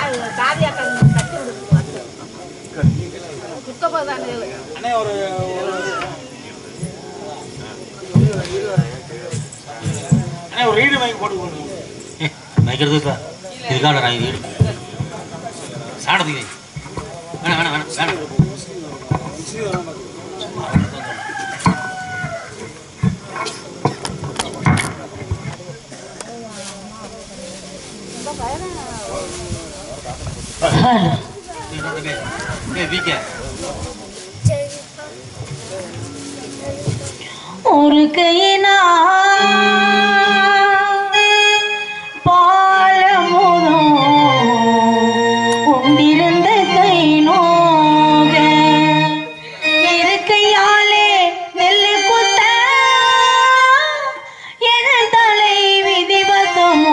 காவியாக்கம் கட்டி விடுறது வந்து குத்தப்பதானே அண்ணே ஒரு ஒரு- அண்ணே ஒரு ரீடு வாங்கி போட்டு கொடுங்க வைக்கிறது இப்போ இதுக்காக நான் இது சாடத்துக்கு வேணாம் வேணாம் வேணாம் வேணாம் வீக்கே ஒரு கையினா பாலமுதம் கொண்டிருந்த கை நோக இரு கையாலே நெல்லு குத்த என தலை விதிவசமோ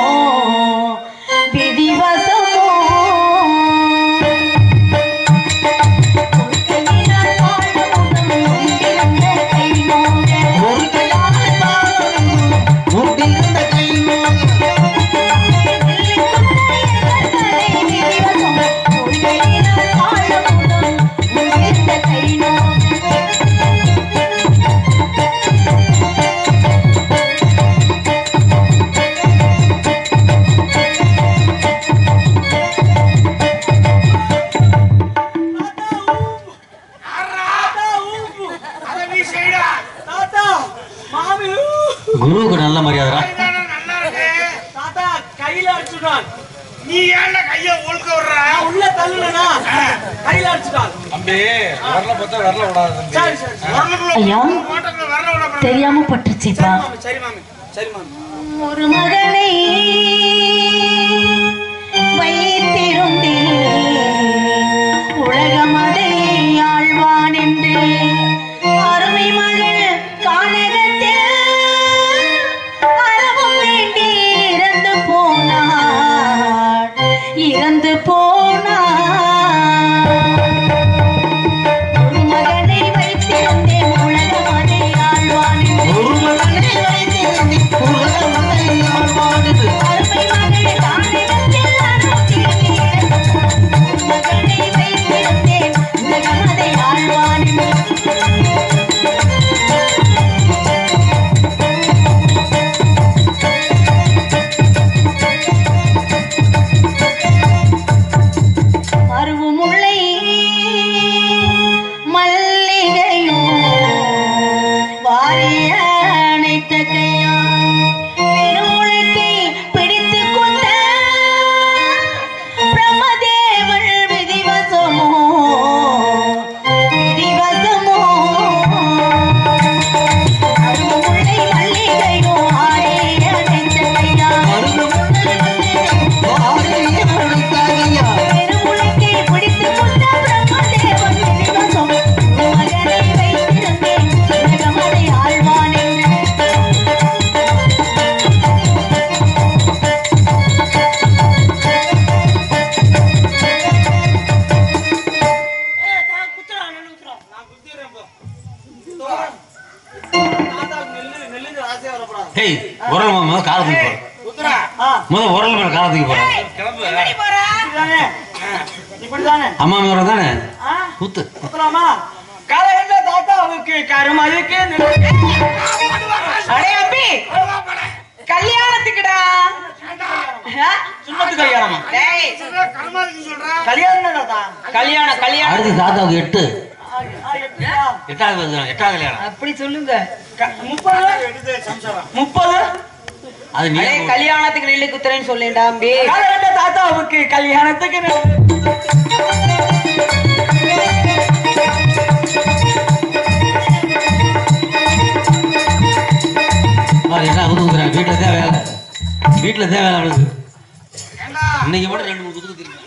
விதிவசமோ அதை நீ செய்டா தாத்தா மாமி குருவுக்கு நல்ல மரியாதை நல்லா இருக்கு தாத்தா கையில அடிச்சுட்டான் நீ ஏன்டா கைய ஒழுக்க விடுற உள்ள தள்ளுனா கையில அடிச்சுட்டான் தம்பி வரல பார்த்தா வரல விடாது தம்பி சரி சரி வரலுக்குள்ள ஐயா ஓட்டக்குள்ள வரல விட தெரியாம பட்டுச்சுப்பா சரி மாமி சரி மாமி ஒரு மகனை வைத்திருந்தேன் உலகமதை ஆழ்வான் என்று அருமை மகள் கானகத்தில் அறவும் வேண்டி இறந்து போனாள் இறந்து போனாள் ஒரு மகனை வைத்திருந்தேன் உலகமதை ஆழ்வான் என்று ஒரு மகனை வைத்திருந்தேன் உலகமதை ஆழ்வான் என்று அருமை மகள் கானகத்தில் அறவும் வேண்டி இறந்து போனாள். ஒரு மகனை வைத்திருந்தேன் உலகமதை ஆழ்வான் என்று மருவு முல்லை மல்லிகையோ வாரிய அணைத்த கையா பெருமுழுக்கை பிடித்து கொண்ட பிரம்மதேவள் விதிவசமோ விதிவசமோ மருவு முல்லை மல்லிகையோ வாரிய அணைத்த கையா மருவு முல்லை பெருமுழுக்கை பிடித்துக் கொண்ட பிரம்மதேவன் விதிவசம் மகனை வைத்திருந்தேன் உலகமதை ஆழ்வான் என்று நான் குத்திடுறேன் போ தாத்தா நெல்லு நெல்லுங்க ஆசையா வரப்படாது ஹேய் உரல் முதல்ல காலத்துக்கு போகிறேன் குத்துறா ஆ முதல்ல உரல் மேலே காலத்துக்கு போகிறேன் இப்படிதானே இப்படிதானே அம்மா மேலே தானே ஆ குத்து குத்துறாமா காலையில தாத்தாவுக்கு கருமதுக்கு அடே அம்பி கல்யாணத்துக்குடா சுண்ணத்து கல்யாணமா டேய் கல்யாணம் தாத்தா கல்யாணம் கல்யாணம் அடுத்து தாத்தாவுக்கு எட்டு ஆ, எப்படியா? எட்டாவது வருது எட்டாவது கல்யாணம் அப்படி சொல்லுங்க க- முப்பது முப்பது அது நீ அடே கல்யாணத்துக்கு நெல்லு குத்துறேன்னு சொல்லேன்டா அம்பி காலையில தாத்தாவுக்கு கல்யாணத்துக்கு நெல்லு. பாரு, என்ன குத்துக்குறேன் வீட்டில் தான் வேலை வீட்டில் தான் வேலை அவளுக்கு இன்னைக்கு மட்டும் ரெண்டு மூணு குத்து குத்திருக்கேன்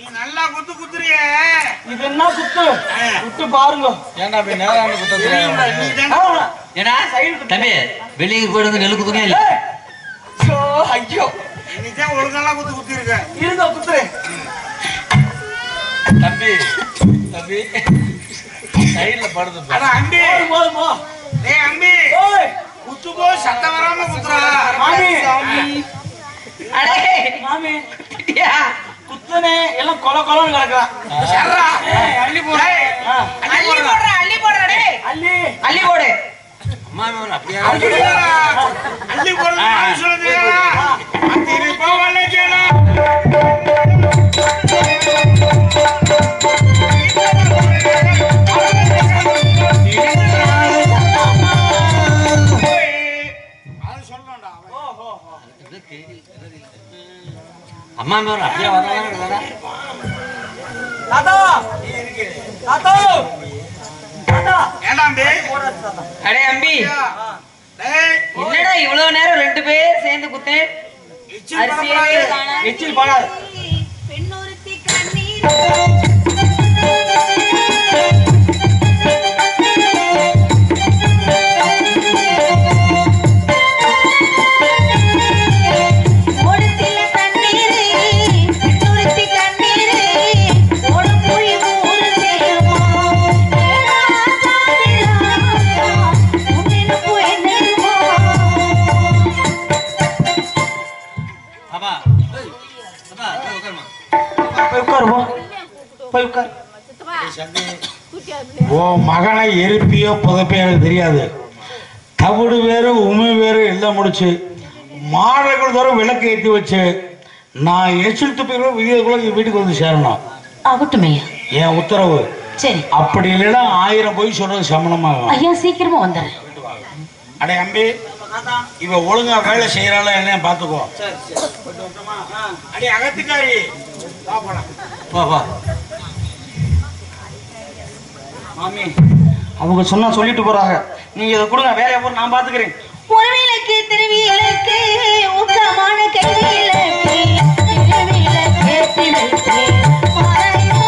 இது என்ன குத்து விட்டு பாருங்க ஏன்டா போய் நேரான குத்தத்துல ஆமா. ஏடா தம்பி வெளியே போயிட்டு வந்து நெல் குத்துங்க இல்லை ஏய். ஐயோ, ஐயோ இருங்க குத்துறேன் தம்பி தம்பி சைடுல படுது பாரு. போதும், போதும், போ. ஓய், மாமி அடே மாமி குட்டியா, குத்துனே எல்லாம் கொல கொலன்னு கிடக்குறான் சர்ரா. அள்ளி போடு. ஆ. அள்ளி போடுற அள்ளி போடுற டேய் அள்ளி அள்ளி போடு அம்மா மேல அப்படியே அள்ளி போடுடா. அள்ளி போடுன்னு நான் சொல்லுதுடா. அத்திரி போவல்ல கேளா. அது சொல்லணும்டா அவன். அம்மா மேல அப்படியே வர்றாங்க தாத்தா தாத்தா தாத்தா ஏன்டா அம்பி? அடே அம்பி டேய், என்னடா இவ்வளவு நேரம் ரெண்டு பேர் சேர்ந்து குத்தேன் எச்சில் அரிசியே பரப்படாது. காணோம். எச்சில் பாடாது பெண்ணொருத்தி கண்ணீர் ஓடத்தில தண்ணீரே துருத்தி கண்ணீரே ஓட போய் ஊரு சேருமா உன்னை போய் நெருமா அப்பா ஏய், அப்பா போய் உட்காருமா போய் உட்காரு போ போய் உட்காரு உன் மகனை எரிப்பியோ புதைப்பியோ எனக்கு தெரியாது தவிடு வேறு உமை வேறு எல்லாம் முடிச்சு மாடர்கள் தவிர விளக்கு ஏற்றி வச்சு நான் எச்சில் துப்பிக்கிறோம் விகிதக்குள்ள வீட்டுக்கு வந்து சேரணும் ஆகட்டுமே என் உத்தரவு சரி அப்படி இல்லைன்னா ஆயிரம் பொய் சொல்றது சமணமாகும் ஐயா சீக்கிரமா வந்துடுறேன் அடே அம்பி இவ ஒழுங்கா வேலை செய்யறாளா என்ன பாத்துக்கோ அடி அகத்துக்காரி வா போலாம் வா வா மாமி அவங்க சொன்னா சொல்லிட்டு போறாங்க நீங்க இதை கொடுங்க வேலையை போற நான் பாத்துக்கிறேன் உறவிலக்கு திருவியலுக்கு ஊக்கமான கைவிலக்கு திருவிலக்கு ஏற்றி வைத்து மறையும்.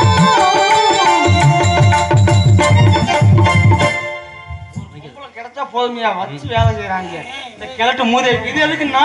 உங்களுக்கு கிடைச்சா போதுமையா வச்சு வேலை செய்யறாங்க இந்த கிழட்டு மூதே இது எதுக்குன்னா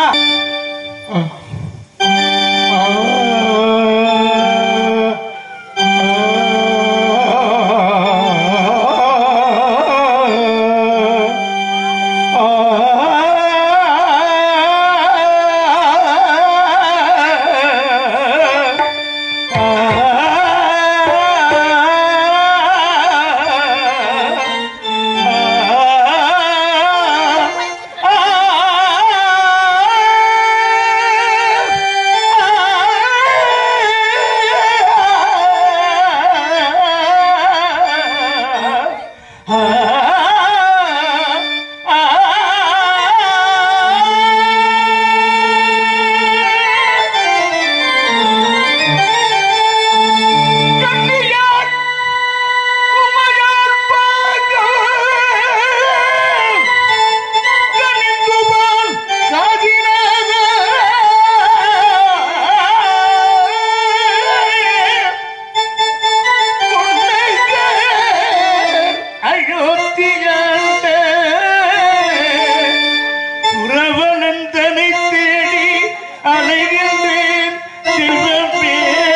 உறவனந்தனை தேடி அலைகின்றேன் செல்வமே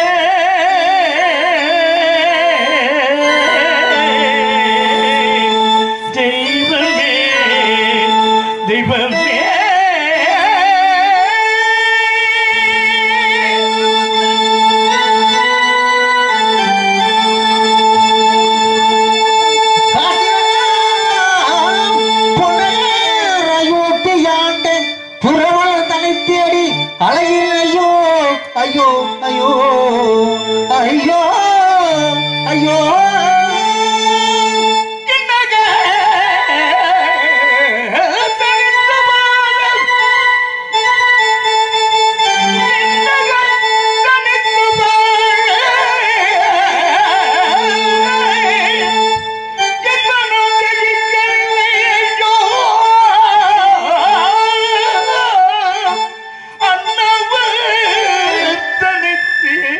தெய்வமே தெய்வமே தேடி அழகில் ஐயோ ஐயோ ஐயோ ஐயோ ஐயோ தனித்தேடி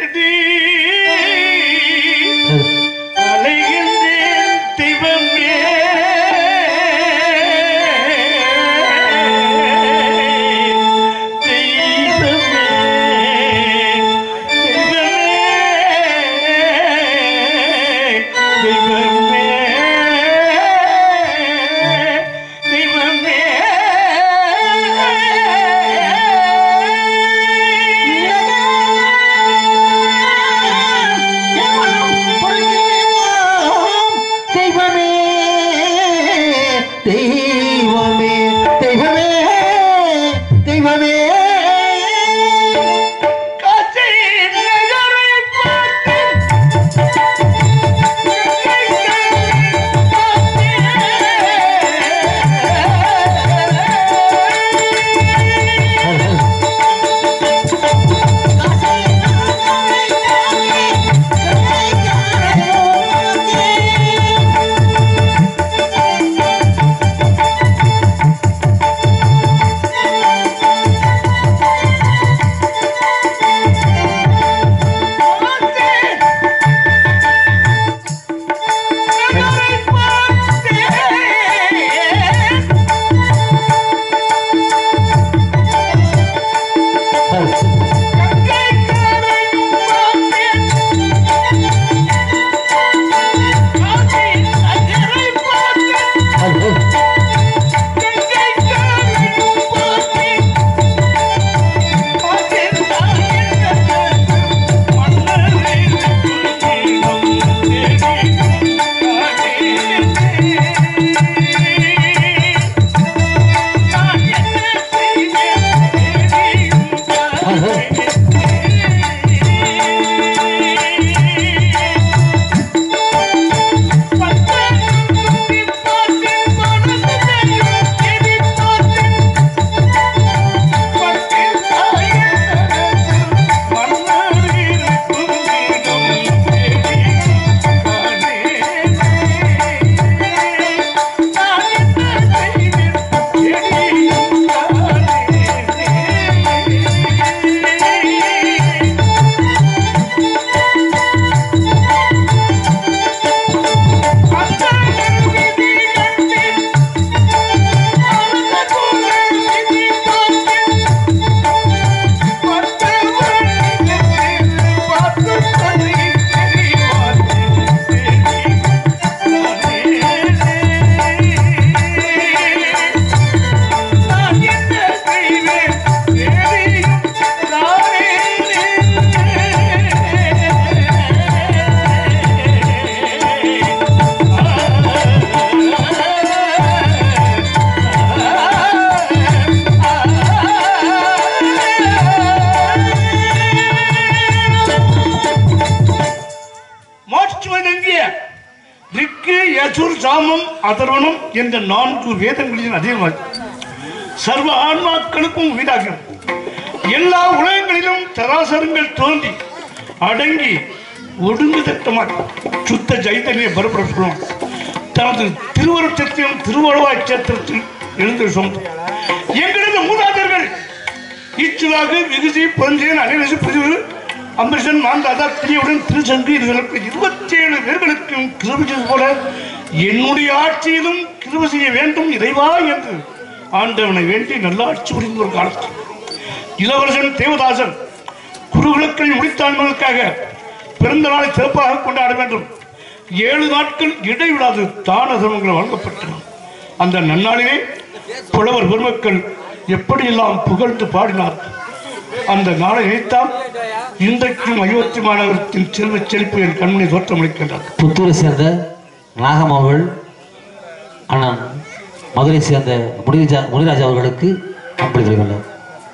யசுர் சாமம் அதர்வனம் என்ற நான்கு வேதங்களின் அதிகமாக சர்வ ஆன்மாக்களுக்கும் வீடாகும் எல்லா உலகங்களிலும் சராசரங்கள் தோன்றி அடங்கி ஒடுங்கு தட்டமாக சுத்த சைத்தன்ய பரபரப்பும் தனது திருவருட்சத்திலும் திருவள்ளுவாய் சேத்திரத்தில் எழுந்து சொந்தம் எங்களது மூதாதையர்கள் ஈச்சுவாக விகுதி பொஞ்சேன் அனைவசு பிரிவு அம்பரிசன் மாந்தாதா திரியுடன் திருச்சங்கு இதுகளுக்கு இருபத்தி ஏழு பேர்களுக்கும் கிருபிச்சது போல என்னுடைய ஆட்சியிலும் கிருப செய்ய வேண்டும் இறைவா என்று ஆண்டவனை வேண்டி நல்லாட்சி புரிந்த ஒரு காலத்தில் இளவரசன் தேவதாசன் குருகுலக்களின் முடித்தாண்களுக்காக பிறந்த நாளை சிறப்பாக கொண்டாட வேண்டும் ஏழு நாட்கள் இடைவிடாது தான தர்மங்கள் வழங்கப்பட்டன அந்த நன்னாளிலே புலவர் பெருமக்கள் எப்படியெல்லாம் புகழ்ந்து பாடினார் அந்த நாளை நினைத்தால் இன்றைக்கும் அயோத்தி மாநகரத்தின் செல்வ செழிப்பு என் கண்மணி தோற்றமளிக்கின்றது புத்தூரை சேர்ந்த நாகமாவள் அண்ணன் மதுரை சேர்ந்த முனிராஜா முனிராஜா அவர்களுக்கு அன்பளி தெரிவிக்கின்றனர்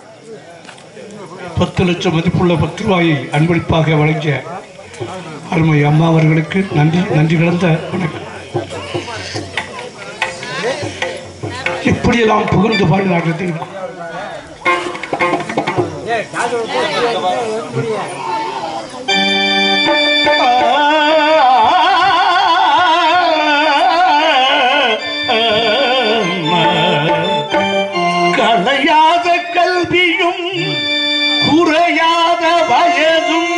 பத்து லட்சம் மதிப்புள்ள பத்து ரூபாயை அன்பளிப்பாக வழங்கிய அருமை அம்மா அவர்களுக்கு நன்றி நன்றி கலந்த வணக்கம் எப்படியெல்லாம் புகழ்ந்து பாடினார்கள் தெரியுமா கலையாத கல்வியும் குறையாத வயதும்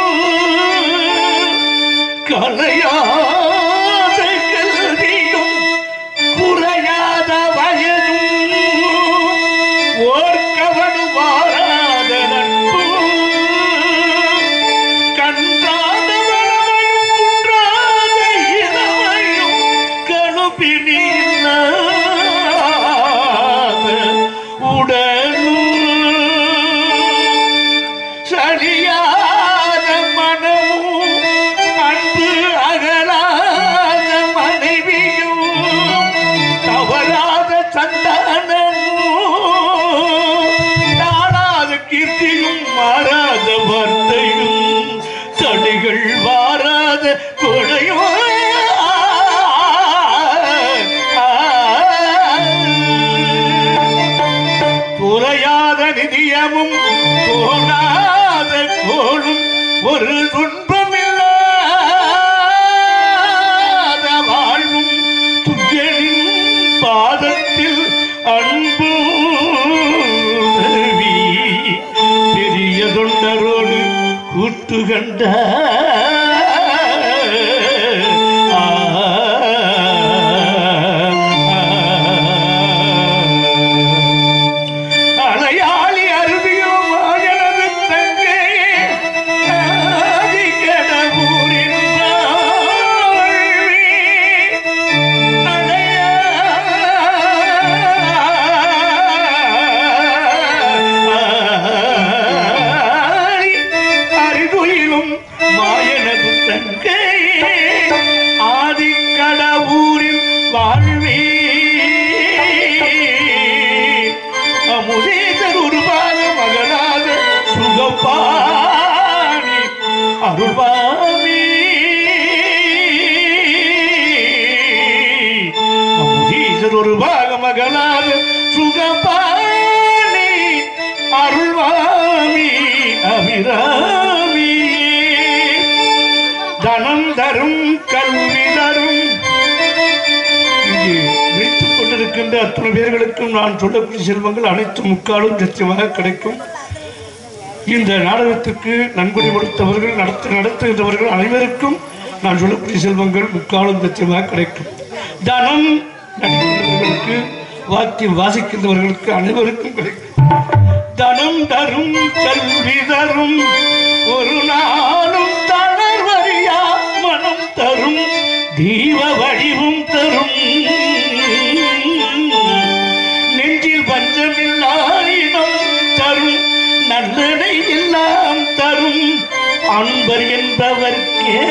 கலையாத கல்வியும் குறையாத வயதும் ஓர்க்கவனு வாராத நட்பும் கன்றாத வளமையும் குன்றாத இளமையும் கணுபினில்லாத உடலும் சரியாத மனமும் அன்பு அகலாத மனைவியும் தவறாத சந்தானமும் தாழாத கீர்த்தியும் மாறாத வார்த்தையும் தடைகள் வாராத கொடையும் குறையாத நிதியமும் கோணாத கோளும் ஒரு துன்பமில்லாத வாழ்வும் துயரின் பாதத்தில் அன்பு உதவி. பெரிய தொண்டரோடு கூட்டு கண்ட அலையாளி அருவியோ மாயனது தங்கே ஆதிக்கடவுரின் வாழ்வே. அலையாளி அருகுயிலும் மாயனது தங்கே ஆதிக்கடவுரின் வாழ்வே அமுதேசர் உருவாக மகனாக சுகப்பாணி அருள்வாமி அமுதீசர் உருவாக மகனாக சுகப்பாணி அருள்வாமி அபிராமி தனம் தரும் கல்வி தரும் இங்கே விழித்துக் கொண்டிருக்கின்ற அத்தனை பேர்களுக்கும் நான் சொல்லக்கூடிய செல்வங்கள் அனைத்து முக்காலும் சத்தியமாக கிடைக்கும் இந்த நாடகத்துக்கு நன்கொடை கொடுத்தவர்கள் நடத்த நடத்துகின்றவர்கள் அனைவருக்கும் நான் சொல்லக்கூடிய செல்வங்கள் முக்காலும் சத்தியமாக கிடைக்கும் தனம் நடிக்கின்றவர்களுக்கு வாக்கியம் வாசிக்கின்றவர்களுக்கு அனைவருக்கும் கிடைக்கும் தனம் தரும் கல்வி தரும் ஒரு நாளும் தளர்வறியா மனம் தரும் தீவ வடிவும் தரும் நெஞ்சில் பஞ்சமில்லாயினம் தரும் நல்லதை எல்லாம் தரும் அன்பர் என்பவர்க்கே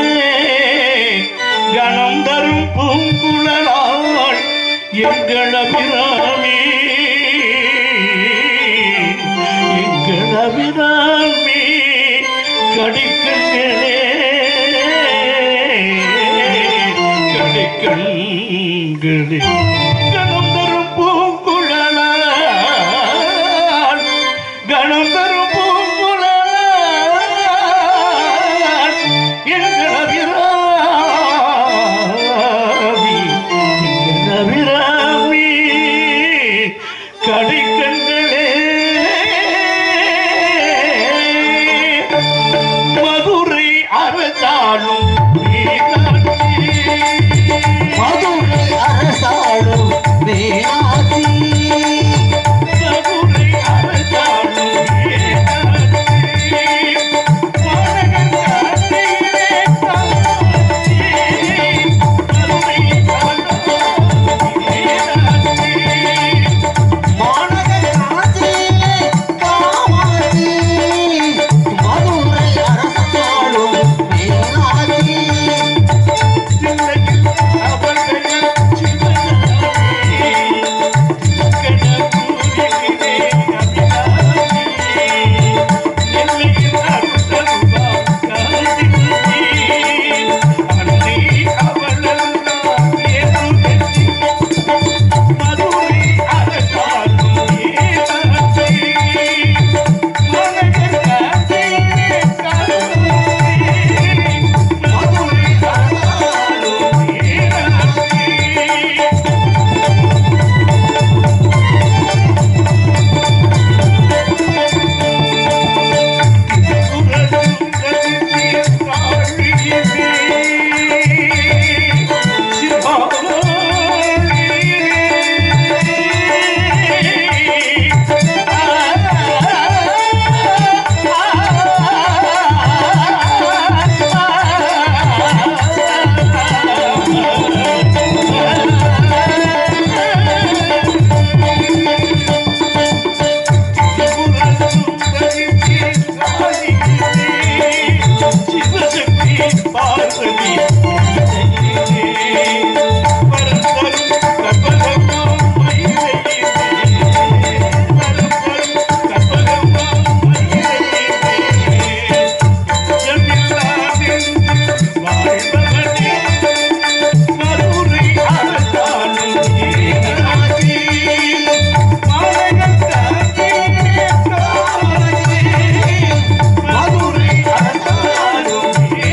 கணம் தரும் பூங்குழலாள் எங்கள் அபிராமி எங்கள் அபிராமி கடிக்கின்றே கடைக்கண்களில் கணம் தரும் பூங்குழலால் கணம் தரும் பூங்குழலால் எங்கள் அபிராமி எங்கள் அபிராமி கடைக்கண்களே மதுரை அரசாளும் மதுரை அரசாளும் மீனாட்சி மதுரை அரசாளும் மாநகர் காசியிலே காமாட்சி மதுரை அரசாளும் மீனாட்சி மதுரை அரசாளும் மதுரை அரசாளும்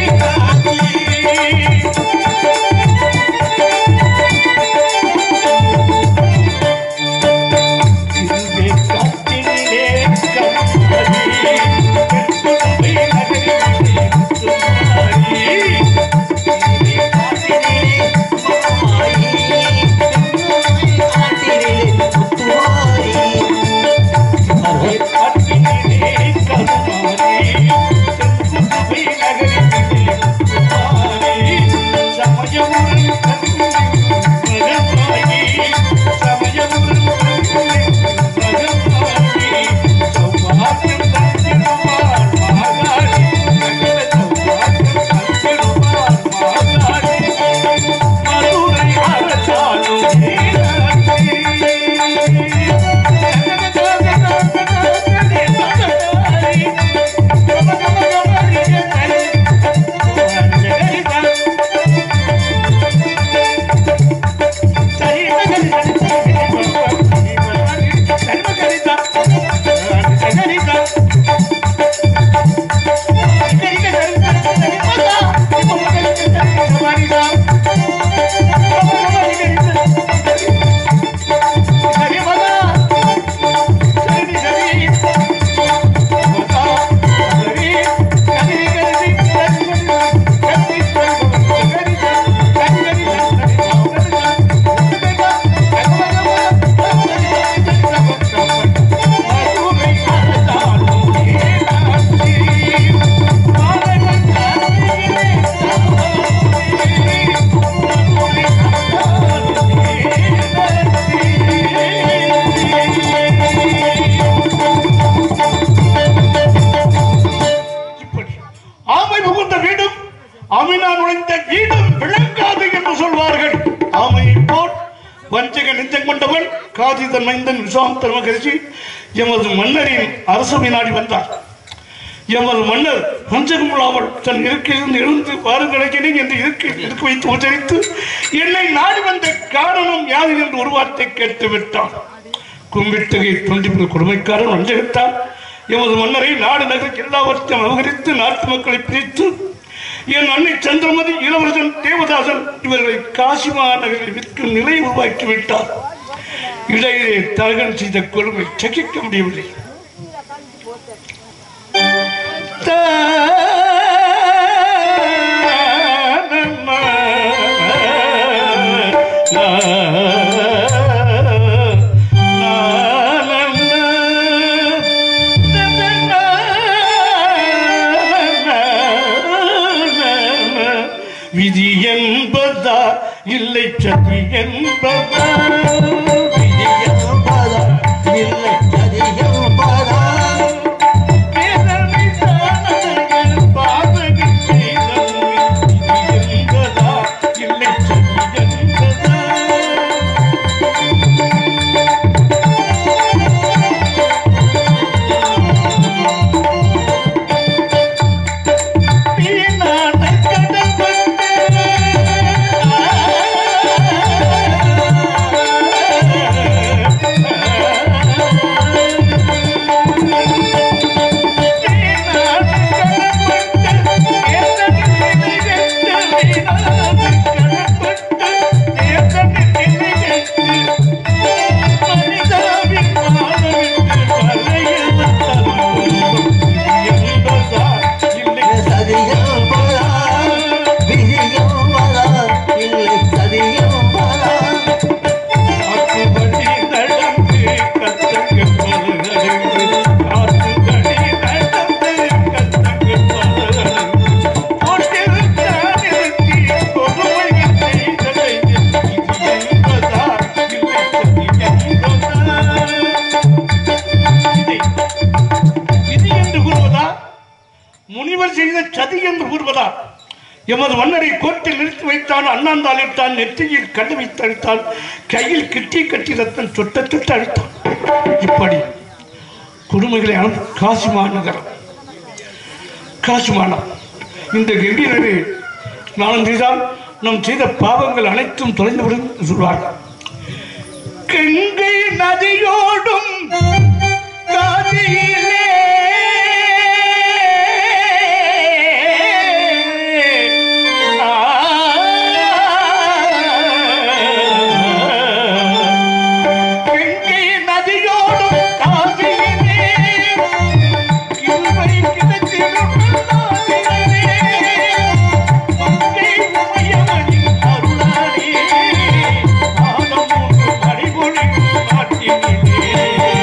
இப்படி ஆமை புகுந்த வீடும் அமினா நுழைந்த வீடும் விளங்காது என்று சொல்வார்கள் ஆமையை போல் வஞ்சக நெஞ்சம் கொண்டவன் காதிதன் மைந்தன் விஸ்வாமித்திர மகரிஷி எமது மன்னரின் அரசவை நாடி வந்தார் எமது மன்னர் வஞ்சகம் இல்லாமல் தன் இருக்கையிலிருந்து எழுந்து வாரு கிடைக்கிறேன் என்று இருக்கை இருக்க வைத்து உச்சரித்து என்னை நாடி வந்த காரணம் யாது என்று ஒரு வார்த்தை கேட்டு விட்டான் கும்பிட்டகை துண்டிப்பு கொடுமைக்காரன் வஞ்சகத்தான் எமது மன்னரை நாடு நகருக்கு எல்லாவற்றையும் அபகரித்து நாட்டு மக்களை பிரித்து என் அன்னை சந்திரமதி இளவரசன் தேவதாசன் இவர்களை காசிமா நகரில் விற்கும் நிலை உருவாக்கி விட்டார் இடையிலே தரகன் செய்த கொடுமை சகிக்க முடியவில்லை விதி என்பதா இல்லை சதி என்பதா இல்லை அதிகம் பாரா சதியம் பாரா விதியம் பாரா இல்லை சதியம் பாரா இது என்று கூறுவதா முனிவர் செய்த சதி என்று கூறுவதா எமது மன்னரை கோர்ட்டில் நிறுத்தி வைத்தான் அண்ணாந்தாளிட்டான் நெற்றியில் கண்டு வைத்து அழித்தான் கையில் கிட்டி கட்டி ரத்தம் சொட்ட சொட்ட அழித்தான் இப்படி கொடுமைகளை அனுப்ப காசிமா நகரம் காசிமானம் இந்த கம்பீரவே நானும் செய்தால் நாம் செய்த பாவங்கள் அனைத்தும் தொலைந்துவிடும் என்று சொல்வார்கள் கங்கை நதியோடும் காதியிலே கங்கை நதியோடும் காதியிலே கிருபை கிடைத்திடும் நாதியிலே மங்கை உமையவனின் அருளாலே ஆனமும் மணிபொழியும் நாட்டினிலே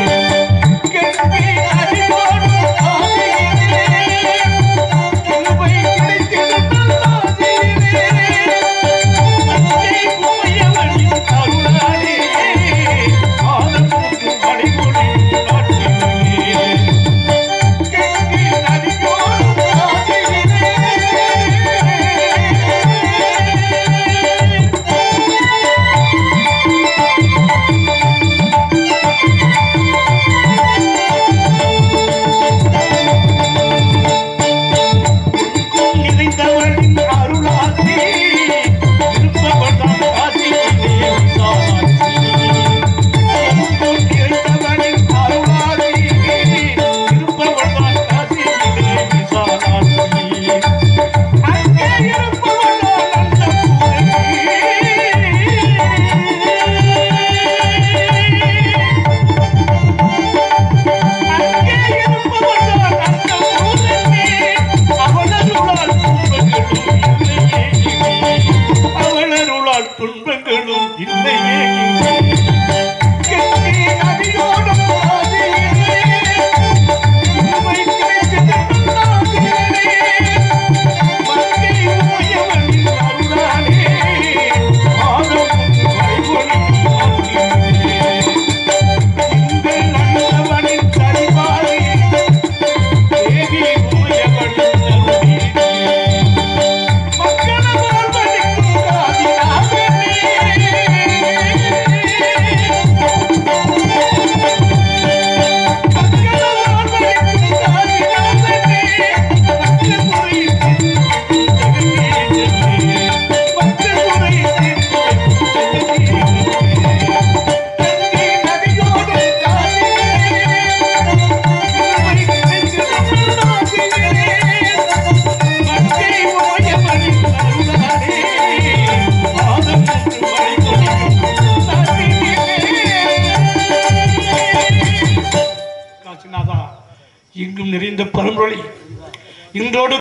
நாதா எங்கும் நிறைந்த பரம்பொழி இன்றோடு